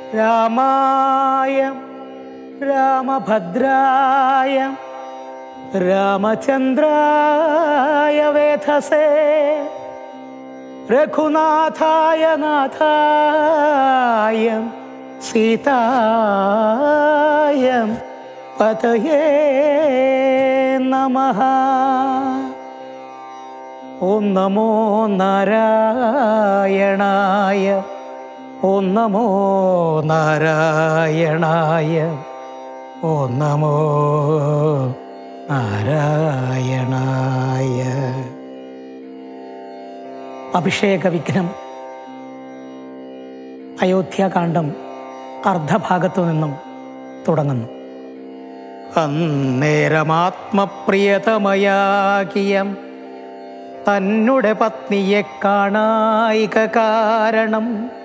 രാമായ രാമഭദ്രായ രാമചന്ദ്രായ വേധസേ രഘുനാഥായ നാഥായ സീതായ പതയേ നമഃ ഓം നമോ നാരായണായ ഓം നമോ നാരായണായ ഓം നമോ നാരായണായ അഭിഷേക വിഘ്നം അയോധ്യാകാന്ഡം അർദ്ധഭാഗത്തു നിന്നും തുടങ്ങുന്നു അന്നേരമാത്മപ്രിയതമയാകിയം തന്നെ പത്നിയെ കാണായിക കാരണം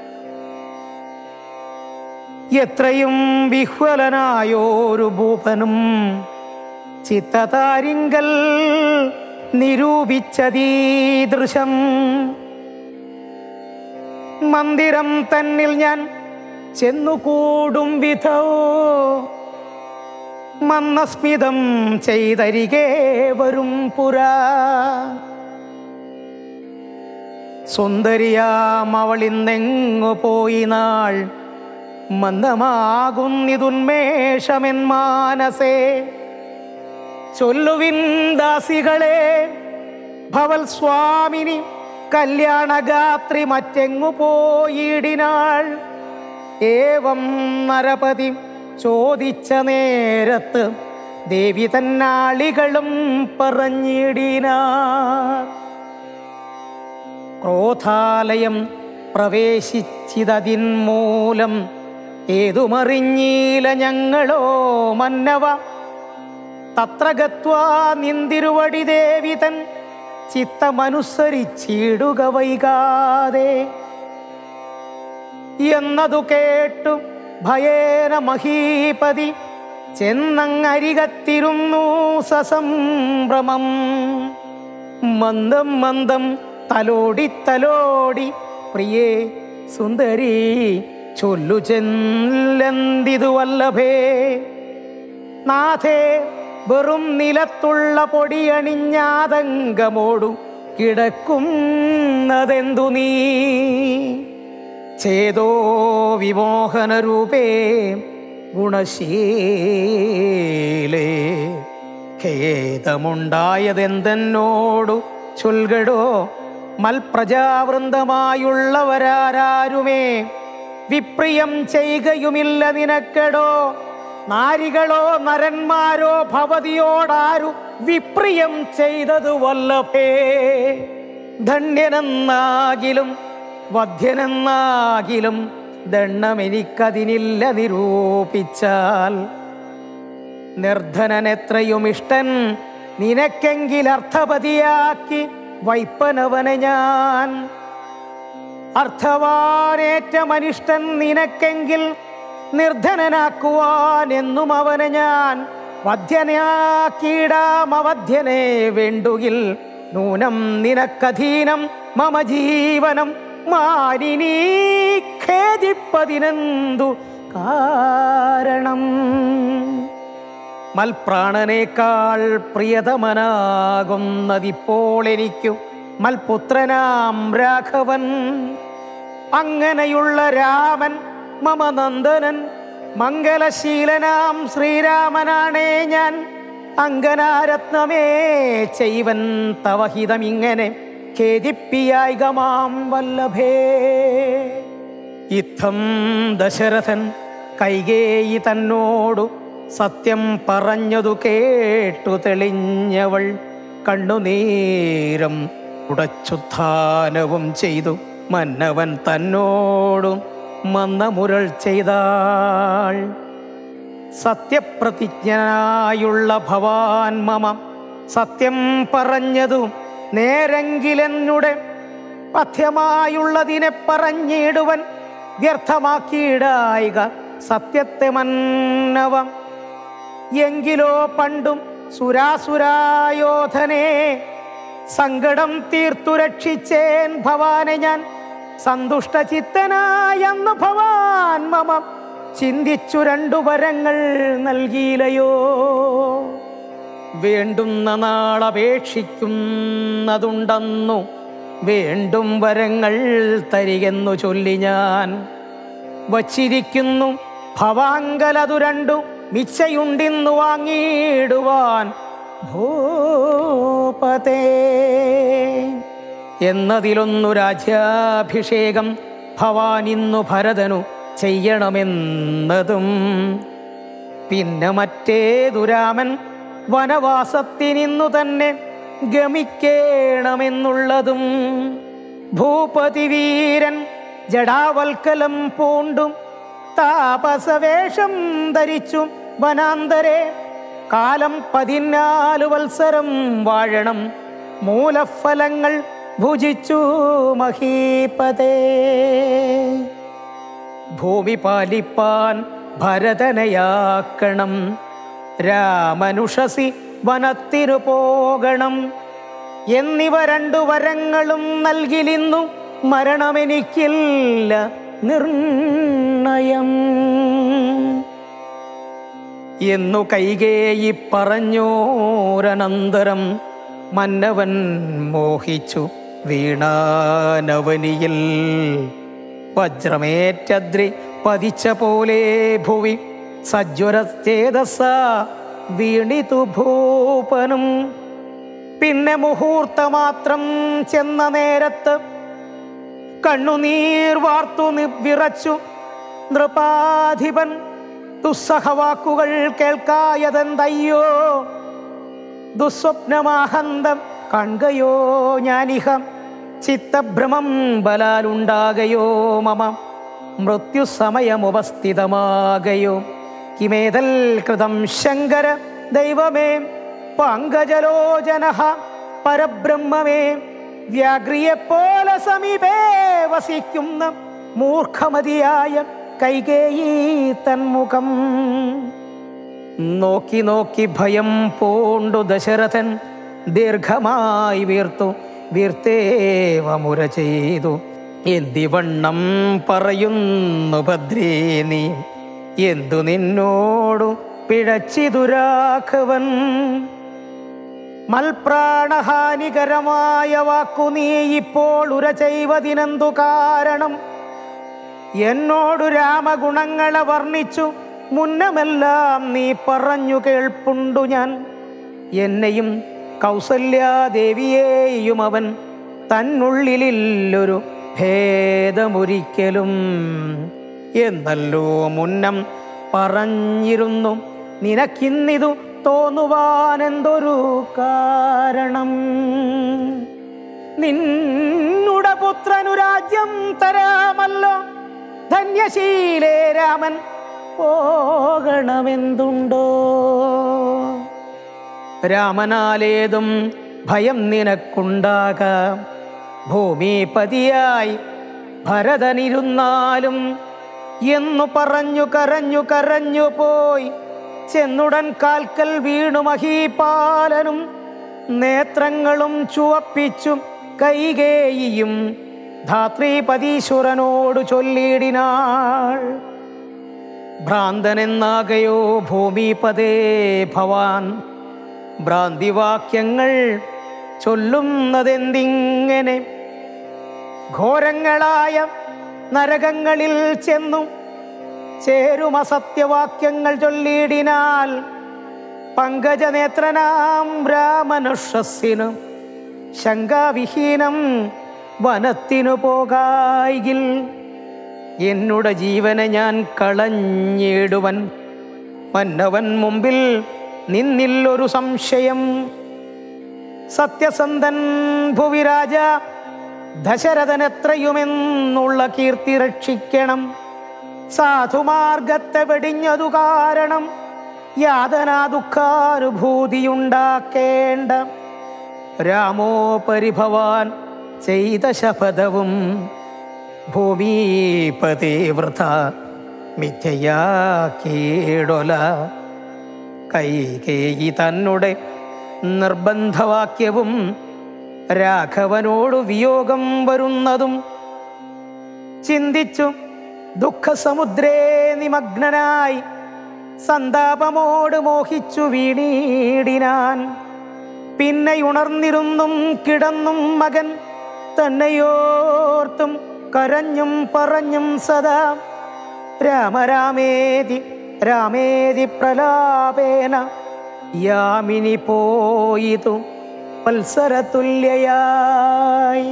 എത്രയും വിഹ്വലനായോരു ഭൂപനും ചിത്തതാരിങ്കൽ നിരൂപിച്ചതീദൃശം മന്ദിരം തന്നിൽ ഞാൻ ചെന്നുകൂടും വിധോ മന്ദസ്മിതം ചെയ്തരികെ വരും പുരാ സുന്ദരിയാം അവളിന്നെങ്ങു പോയി നാൾ മന്ദമാകുന്നിതുന്മേഷമെൻ മാനസേ ചൊല്ലുവിൻ ദാസികളെ ഭവൽ സ്വാമിനി കല്യാണഗാത്രി മറ്റെങ്ങു പോയിടിനാൾ ഏവം നരപതി ചോദിച്ച നേരത്ത് ദേവി തന്നാളികളും പറഞ്ഞിടിനാർ ക്രോധാലയം പ്രവേശിച്ചിതതിൻ മൂലം ഏതുമറിഞ്ഞീല ഞങ്ങളോ മന്നവ തത്ര ഗത്വാ നിന്തിരുവടി ദേവി തൻ ചിത്തമനുസരിച്ചിടുക വൈകാതെ എന്നതു കേട്ടു ഭയേന മഹീപതി ചെന്നങ്ങരികത്തിരുന്നു സസംഭ്രമം മന്ദം മന്ദം തലോടി തലോടി പ്രിയേ സുന്ദരി ചൊല്ലു ചെല്ലെന്തിതു വല്ലഭേ നാഥേ വെറും നിലത്തുള്ള പൊടിയണിഞ്ഞാതങ്കമോടു കിടക്കുന്നതെന്തു നീ ചേതോ വിമോഹനരൂപേ ഗുണശീലേ ഖേദമുണ്ടായതെന്തെന്നോടു ചൊൽകടോ മൽപ്രജാവൃന്ദമായുള്ളവരാരുമേ വിപ്രിയം ചെയ്യുകയുമില്ല നിനക്കടോ നാരികളോ നരന്മാരോ ഭവതിയോടാരു വിപ്രിയം ചെയ്തതു വല്ലഭേ ധന്യനെന്നാകിലും വധ്യനെന്നാകിലും ദണ്ണമെനിക്കതിനില്ല നിരൂപിച്ചാൽ നിർധനൻ എത്രയും ഇഷ്ടൻ നിനക്കെങ്കിൽ അർത്ഥപതിയാക്കി വൈപ്പനവനെ ഞാൻ അർത്ഥവാനേറ്റ മനിഷ്ടൻ നിനക്കെങ്കിൽ നിർധനനാക്കുവാൻ എന്നും അവനെ ഞാൻ വധ്യനാക്കിയിടാം അവധ്യനെ വേണ്ടുകിൽ നൂനം നിനക്കധീനം മമ ജീവനം മാനിനീ ഖേദിപ്പതിനെന്തു കാരണം മൽപ്രാണനേക്കാൾ പ്രിയതമനാകുന്നതിപ്പോൾ എനിക്കു മൽപുത്രനാം രാഘവൻ അങ്ങനെയുള്ള രാമൻ മമ നന്ദനൻ മംഗലശീലനാം ശ്രീരാമനാണേ ഞാൻ അങ്കനാരത്നമേ ചെയ്വൻ തവഹിതമിങ്ങനെ ഖേദിപ്പിയായികമാം വല്ലഭേ ഇത്തം ദശരഥൻ കൈകേയി തന്നോടു സത്യം പറഞ്ഞതു കേട്ടു തെളിഞ്ഞവൾ കണ്ണുനീരം ഉടച്ചുത്ഥാനവും ചെയ്തു മന്നവൻ തന്നോടും മന്നമുരൾ ചെയ്താൾ സത്യപ്രതിജ്ഞനായുള്ള ഭവാൻ മമ സത്യം പറഞ്ഞതു നേരെങ്കിലെന്നുടെ പഥ്യമായുള്ളതിനെ പറഞ്ഞിടുവൻ വ്യർത്ഥമാക്കിയിടായിക സത്യത്തെ മന്നവം എങ്കിലോ പണ്ടും സുരാസുരായോധനെ സങ്കടം തീർത്തു രക്ഷിച്ചേൻ ഭവാനെ ഞാൻ സന്തുഷ്ട ചിത്തനായെന്ന് ഭവാൻ മമ മമ ചിന്തിച്ചു രണ്ടു വരങ്ങൾ നൽകിയിലയോ വേണ്ടുന്ന നാളപേക്ഷിക്കുന്നതുണ്ടെന്നു വേണ്ടും വരങ്ങൾ തരികെന്നു ചൊല്ലി ഞാൻ വച്ചിരിക്കുന്നു ഭവാങ്കലതു രണ്ടു മിച്ചയുണ്ടിന്നു വാങ്ങിയിടുവാൻ ഭൂപതേ എന്നതിലൊന്നു രാജ്യാഭിഷേകം ഭവാൻ ഇന്നു ഭരതനു ചെയ്യണമെന്നതും പിന്നെ മറ്റേതു രാമൻ വനവാസത്തിനിന്നു തന്നെ ഗമിക്കേണമെന്നുള്ളതും ഭൂപതി വീരൻ ജടാവൽക്കലം പൂണ്ടും താപസവേഷം ധരിച്ചു വനാന്തരെ കാലം പതിനാലു വത്സരം വാഴണം മൂലഫലങ്ങൾ ഭുജിച്ചു മഹീപതേ ഭൂമി പാലിപ്പാൻ ഭരതനയാക്കണം രാമനുഷസി വനത്തിനു പോകണം എന്നിവ രണ്ടു വരങ്ങളും നൽകിലിന്നു മരണമെനിക്കില്ല നിർണയം എന്നു കൈകേയി പറഞ്ഞോരനന്തരം മന്നവൻ മോഹിച്ചു വീണാനവനിയിൽ വജ്രമേറ്റദ്രി പതിച്ച പോലെ ഭുവി സജ്വരചേതസ വീണിതു ഭൂപനും പിന്നെ മുഹൂർത്തമാത്രം ചെന്ന നേരത്ത് കണ്ണുനീർ വാർത്തു നി- വിറച്ചു നൃപാധിപൻ ദുസ്സഹവാക്കുകൾ കേൾക്കായതെന്തയ്യോ ദുസ്വപ്നമാഹന്തം കൺകയോ ഞാനിഹം ചിത്തഭ്രമം ബലാലുണ്ടാകയോ മമ മൃത്യുസമയമുപസ്ഥിതമാകയോ കിമേതൽ കൃതം ശങ്കര ദൈവമേ പങ്കജലോചന പരബ്രഹ്മമേ വ്യാഗ്രിയെപ്പോലെ സമീപേ വസിക്കുന്ന മൂർഖമതിയായ കൈകേയി തന്മുഖം നോക്കി നോക്കി ഭയം പൂണ്ടു ദശരഥൻ ദീർഘമായി വീർത്തു വീർത്തേവമുര ചെയ്തു എന്തിവണ്ണം പറയുന്നു ഭദ്രേ നീ എന്തു നിന്നോടു പിഴച്ചിതുരാഘവൻ മൽപ്രാണഹാനികരമായ വാക്കു നീ ഇപ്പോൾ ഉര ചെയ്വതിനെന്തു കാരണം എന്നോടു രാമഗുണങ്ങളെ വർണ്ണിച്ചു മുന്നമെല്ലാം നീ പറഞ്ഞു കേൾപ്പുണ്ടു ഞാൻ എന്നെയും കൗസല്യാദേവിയെയും അവൻ തന്നുള്ളിലില്ലൊരു ഭേദമൊരിക്കലും എന്നല്ലോ മുന്നം പറഞ്ഞിരുന്നു നിനക്കിന്നിതു തോന്നുവാൻ എന്തൊരു കാരണം നിന്നുടെ പുത്രനു രാജ്യം തരാമല്ലോ ധന്യശീലേ രാമൻ പോകണമെന്തുണ്ടോ രാമനാലേതും ഭയം നിനക്കുണ്ടാകാം ഭൂമിപതിയായി ഭരതനിരുന്നാലും എന്നു പറഞ്ഞു കരഞ്ഞു കരഞ്ഞു പോയി ചെന്നുടൻ കാൽക്കൽ വീണു മഹീപാലനും നേത്രങ്ങളും ചുവപ്പിച്ചും കൈകേയിയും ധാത്രീപതീശ്വരനോട് ചൊല്ലിയിടിനാൾ ഭ്രാന്തനെന്നാകയോ ഭൂമിപതേ ഭവാൻ ഭ്രാന്തിവാക്യങ്ങൾ ചൊല്ലുന്നതെന്തിങ്ങനെ ഘോരങ്ങളായ നരകങ്ങളിൽ ചെന്നു ചേരും അസത്യവാക്യങ്ങൾ ചൊല്ലിയിടിനാൽ പങ്കജനേത്രനാം രാമനുഷസ്സിനു ശങ്കാവിഹീനം വനത്തിനു പോകായിൽ എന്നുടെ ജീവനെ ഞാൻ കളഞ്ഞിടുവൻ മന്നവൻ മുമ്പിൽ നിന്നില്ലൊരു സംശയം സത്യസന്ധൻ ഭുവിരാജ ദശരഥനെത്രയുമെന്നുള്ള കീർത്തി രക്ഷിക്കണം സാധുമാർഗത്തെ വെടിഞ്ഞതു കാരണം യാതനാ ദുഃഖാനുഭൂതിയുണ്ടാക്കേണ്ട രാമോ പരിഭവാൻ ചെയ്ത ശപഥവും ഭൂമിപതേ വൃഥ മിഥ്യയാക്കീടൊല കൈകേയി തന്നെ നിർബന്ധവാക്യവും രാഘവനോട് വിയോഗം വരുന്നതും ചിന്തിച്ചു ദുഃഖസമുദ്രേ നിമഗ്നനായി സന്താപമോട് മോഹിച്ചു വീണീടിനാൻ പിന്നെ ഉണർന്നിരുന്നും കിടന്നും മകൻ തന്നെയോർത്തും കരഞ്ഞും പറഞ്ഞും സദാ രാമരാമേതി രാമേതി പ്രലാപേന യാമിനി പോയിതു വത്സരതുല്യയായി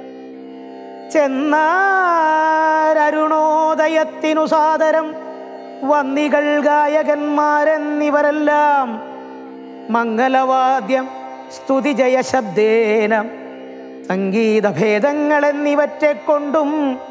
ചെന്നാരരുണോദയത്തിനു സാദരം വന്നികൾ ഗായകന്മാരെന്നിവരെല്ലാം മംഗലവാദ്യം സ്തുതി ജയശബ്ദേന സംഗീതഭേദങ്ങളെന്നിവറ്റെ കൊണ്ടും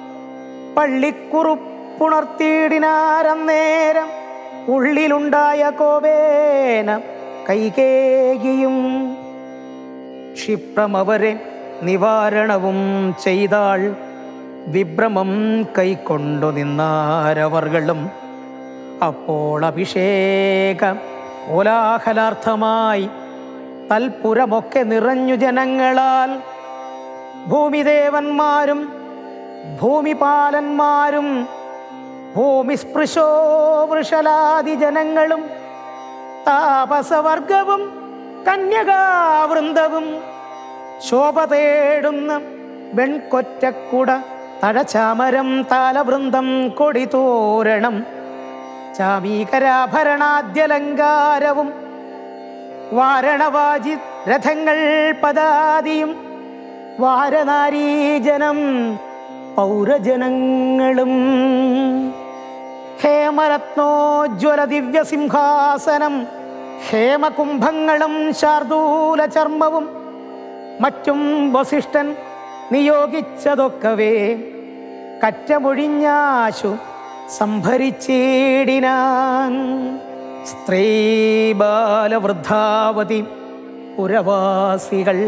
പള്ളിക്കുറുപ്പുണർത്തിയിടിനാരന്നേരം ഉള്ളിലുണ്ടായ കോപേന കൈകേകിയും ക്ഷിപ്രമവരെ നിവാരണവും ചെയ്താൾ വിഭ്രമം കൈക്കൊണ്ടു നിന്നാരവർകളും അപ്പോൾ അഭിഷേക കോലാഹലാർത്ഥമായി തൽപുരമൊക്കെ നിറഞ്ഞു ജനങ്ങളാൽ ഭൂമിദേവന്മാരും ഭൂമിപാലന്മാരും ഭൂമിസ്പൃശോ വൃഷലാദി ജനങ്ങളും താപസവർഗവും കന്യകാവൃന്ദവും ശോഭ തേടുന്ന വെൺകൊറ്റക്കുട തഴചാമരം താലവൃന്ദം കൊടിതോരണം ചാമീകരാഭരണാദ്യലങ്കാരവും വാരണവാജി രഥങ്ങൾ പദാതിയും വാരനാരീജനം പൗരജനങ്ങളും ഹേമരത്നോജ്വല ദിവ്യസിംഹാസനം ഹേമകുംഭങ്ങളും ശാർദൂല ചർമ്മവും മറ്റും വസിഷ്ഠൻ നിയോഗിച്ചതൊക്കവേ കറ്റമൊഴിഞ്ഞാശു സംഭരിച്ചിടിനാൻ സ്ത്രീ ബാലവൃദ്ധാവതി പുരവാസികൾ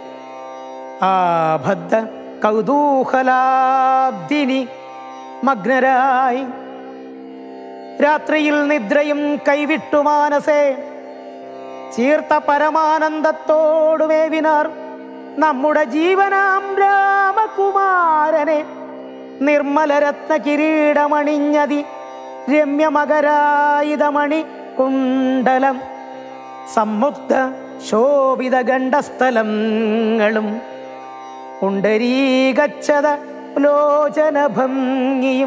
ആബദ്ധ കൗതൂഹലാബ്ദിനി മഗ്നരായി രാത്രിയിൽ നിദ്രയും കൈവിട്ടു മാനസേ ചീർത്ത പരമാനന്ദത്തോടുമേവിനാർ നമ്മുടെ ജീവനാം രാമകുമാരനെ നിർമ്മലരത്ന കിരീടമണിഞ്ഞതി രമ്യമകരായുധമണി കുണ്ടലം സമ്മുഗ്ധ ശോഭിത ഗണ്ഡസ്ഥലങ്ങളും പുണ്ടരീകച്ചത ലോചന ഭംഗിയും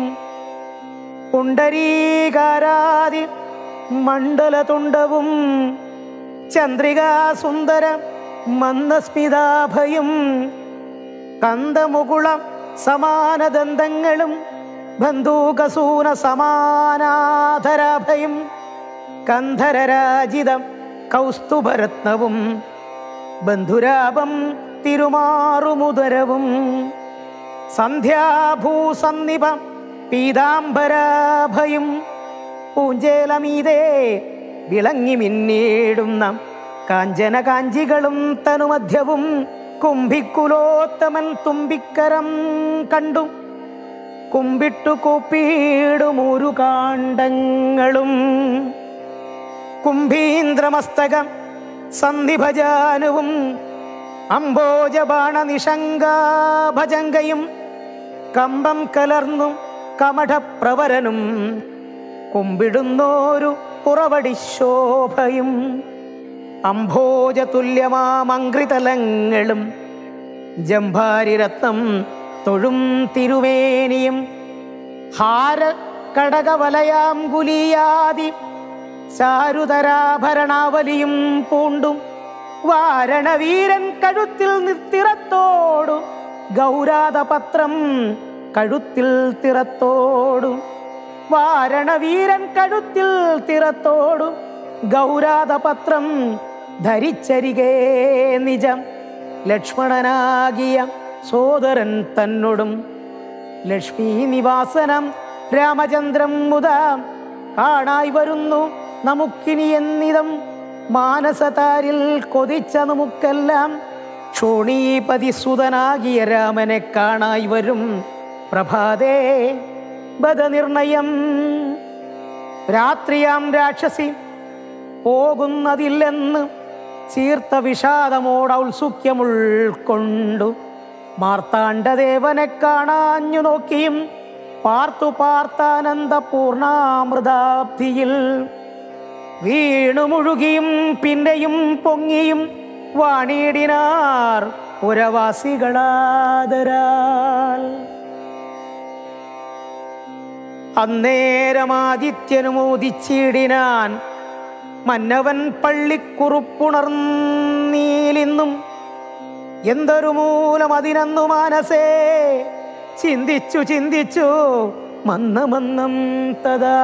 പുണ്ടരീകാരാതി മണ്ഡലതുണ്ടവും ചന്ദ്രികാസുന്ദര മന്ദസ്മിതാഭയും കന്ദമുകുള സമാനദന്തങ്ങളും ബന്ധൂകസൂന സമാനാധരാഭയും കന്ധരരാജിതം കൗസ്തുഭരത്നവും ബന്ധുരാപം തിരുമാറുമുദരവും സന്ധ്യാഭൂസന്നിപ പീതാംബരാഭയും പൂഞ്ചേലമീതേ വിളങ്ങി മിന്നീടുന്ന കാഞ്ചന കാഞ്ചികളും തനുമധ്യവും കുംഭിക്കുലോത്തമൻ തുമ്പിക്കരം കണ്ടു കുമ്പിട്ടു കൂപ്പിയിടുമൂരു കാണ്ഡങ്ങളും കുംഭീന്ദ്രമസ്തകം സന്ധിഭജാനുവും അംബോജബാണ നിഷങ്കാഭജങ്കയും കമ്പം കലർന്നു കമഠപ്രവരനും കുമ്പിടുന്നോരു ഉറവടി ശോഭയും അംഭോജതുല്യമാമങ്കൃതലങ്ങളും ജംഭാരിരത്നം തൊഴും തിരുവേനിയും ഹാര കടകവലയാംകുലിയാതി ചാരുതരാഭരണാവലിയും പൂണ്ടും വാരണവീരൻ കഴുത്തിൽ നിത്തിറത്തോടു ഗൗരാതപത്രം കഴുത്തിൽ തിറത്തോടു വാരണവീരൻ കഴുത്തിൽ തിറത്തോടു ഗൗരാതപത്രം ധരിച്ചരികേ നിജം ലക്ഷ്മണനാകിയ സോദരൻ തന്നോടും ലക്ഷ്മി നിവാസനം രാമചന്ദ്രം മുത കാണായി വരുന്നു നമുക്കിനി എന്നിതം മാനസതാരിൽ കൊതിച്ച നമുക്കെല്ലാം ക്ഷോണീപതി സുതനാകിയ രാമനെ കാണായി വരും പ്രഭാതേ ബദനിർണയം രാത്രിയാം രാക്ഷസി പോകുന്നതില്ലെന്ന് ചീർത്ത വിഷാദമോട് ഔത്സുക്യമുൾക്കൊണ്ടു മാർത്താണ്ഡദേവനെ കാണാഞ്ഞു നോക്കിയും പാർത്തു പാർത്താനന്ദ പൂർണാമൃതാബ്ധിയിൽ വീണു മുഴുകിയും പിന്നെയും പൊങ്ങിയും വാണിയിടിനാർ പുരവാസികളാദരാൽ അന്നേരമാദിത്യനുമോദിച്ചിടിനാൻ മന്നവൻ പള്ളിക്കുറുപ്പുണർന്നീലിന്നും എന്തൊരു മൂലം അതിനന്നു മാനസേ ചിന്തിച്ചു ചിന്തിച്ചു മന്ദമന്ദം തഥാ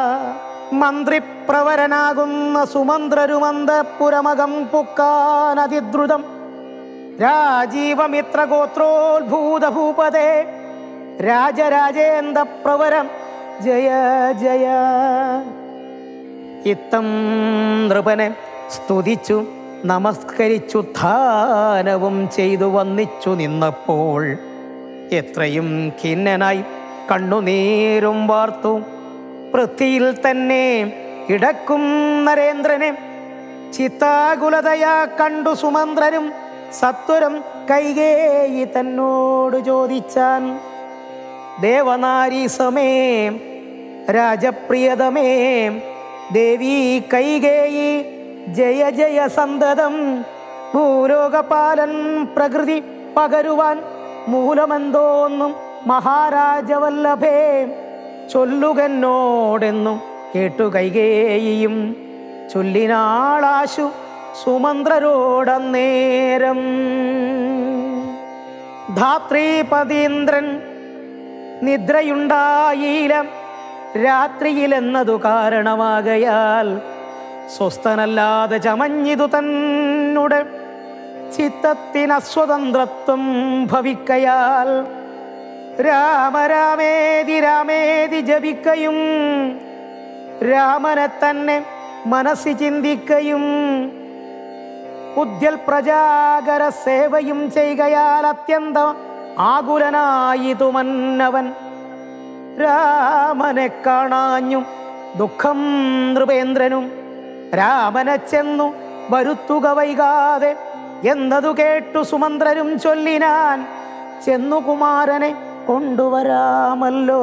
മന്ത്രിപ്രവരനാകുന്ന സുമന്ത്രരുമന്തപുരമകം പുക്കാൻ അതിദ്രുതം രാജീവമിത്ര ഗോത്രോത്ഭൂത ഭൂപതേ രാജരാജേന്ദ്ര പ്രവരം ജയ ജയ ഇത്തം നൃപനെ സ്തുതിച്ചു നമസ്കരിച്ചു ധാനവും ചെയ്തു വന്നിച്ചു നിന്നപ്പോൾ എത്രയും ഖിന്നനായി കണ്ണുനീരും വാർത്തു പൃഥ്വിയിൽ തന്നെ കിടക്കും നരേന്ദ്രനെ ചിത്താകുലതയാ കണ്ടു സുമന്ത്രനും സത്വരം കൈകേയി തന്നോട് ചോദിച്ചാൻ ദേവനാരി സമേ രാജപ്രിയതമേ ദേവി കൈകേയി ജയ ജയ സന്തതം ഭൂലോകപാലൻ പ്രകൃതി പകരുവാൻ മൂലമെന്തോന്നും മഹാരാജവല്ലഭേ ചൊല്ലുകന്നോടെന്നും കേട്ടു കൈകേയിയും ചൊല്ലിനാളാശു സുമന്ത്രരോടന്നേരം ധാത്രീപതീന്ദ്രൻ നിദ്രയുണ്ടായില്ല രാത്രിയിലെന്നതു കാരണമാകയാൽ സ്വസ്ഥനല്ലാതെ ചമഞ്ഞിതു തന്നുടെ ചിത്തത്തിനസ്വതന്ത്രത്വം ഭവിക്കയാൽ രാമരാമേതി രാമേതി ജപിക്കയും രാമനെ തന്നെ മനസ്സി ചിന്തിക്കയും ഉദ്യൽ പ്രജാകര സേവയും ചെയ്യുകയാൽ അത്യന്തം ആകുലനായിതു മന്നവൻ രാമനെ കാണാഞ്ഞു ദുഃഖം നൃപേന്ദ്രനും രാമനെ ചെന്നു വരുത്തുക വൈകാതെ എന്നതു കേട്ടു സുമന്ത്രരും ചൊല്ലിനാൻ ചെന്നു കുമാരനെ കൊണ്ടുവരാമല്ലോ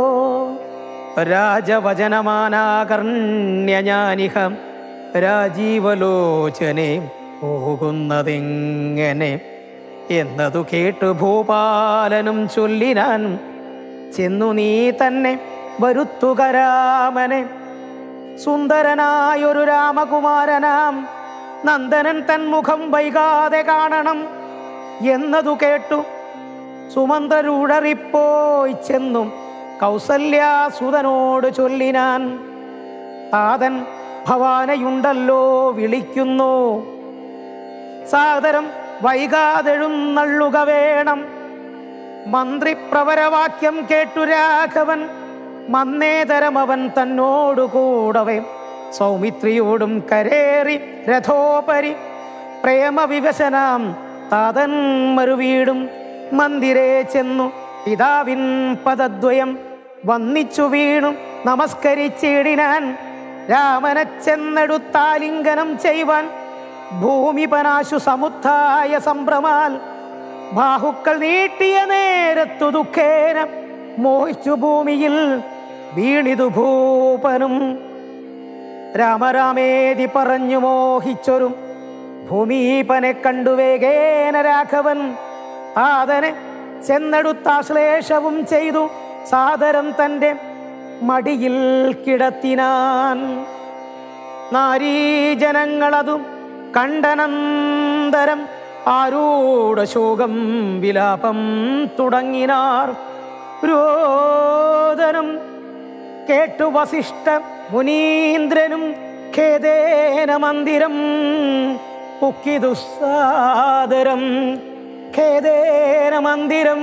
രാജവചനമാനാകർണ്യഞാനിഹം രാജീവലോചനെ പോകുന്നതെങ്ങനെ എന്നതു കേട്ടു ഭൂപാലനും ചൊല്ലിനാൻ ചെന്നു നീ തന്നെ വരുത്തുക രാമനെ സുന്ദരനായൊരു രാമകുമാരനാം നന്ദനൻ തന്മുഖം വൈകാതെ കാണണം എന്നതു കേട്ടു സുമന്ത്രരുടറിപ്പോയി ചെന്നും കൗസല്യാസുതനോട് ചൊല്ലിനാൻ താതൻ ഭവാനയുണ്ടല്ലോ വിളിക്കുന്നു സാദരം വൈകാതെഴുന്നള്ളുക വേണം മന്ത്രിപ്രവരവാക്യം കേട്ടു രാഘവൻ മന്നേതരം അവൻ തന്നോടു കൂടവേ സൗമിത്രിയോടും കരേറി രഥോപരി പ്രേമവിവശനാം താതൻ മറുവീടും മന്ദിരേ ചെന്നു പിതാവിൻ പദദ്വയം വന്നിച്ചു വീണു നമസ്കരിച്ചിടിനാൻ രാമനെ ചെന്നെടുത്താലിംഗനം ചെയ്യുവാൻ ഭൂമിപനാശു സമുദ്ധായ സംഭ്രമാൽ ബാഹുക്കൾ നീട്ടിയ നേരത്തു ദുഃഖേന മോഹിച്ചു ഭൂമിയിൽ വീണിതു ഭൂപനും രാമരാമേതി പറഞ്ഞു മോഹിച്ചൊരു ഭൂമീപനെ കണ്ടു വേഗേന രാഘവൻ ആദനെ ചെന്നെടുത്താശ്ലേഷവും ചെയ്തു സാദരം തൻ്റെ മടിയിൽ കിടത്തിനാൻ നാരീജനങ്ങളതും കണ്ടനന്തരം ആരൂഢ ശോകം വിലാപം തുടങ്ങിനാർ രോദനം കേട്ടു വസിഷ്ഠ മുനീന്ദ്രനും ഖേദേന മന്ദിരം ഉക്കിദുസ്സാദരം ഖേദേന മന്ദിരം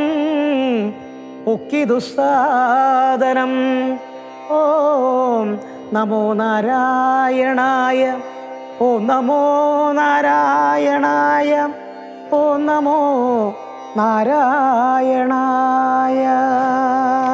ഉക്കിദുസ്സാദനം ഓം നമോ നാരായണായ ഓ നമോ നാരായണായ ഓ നമോ നാരായണായ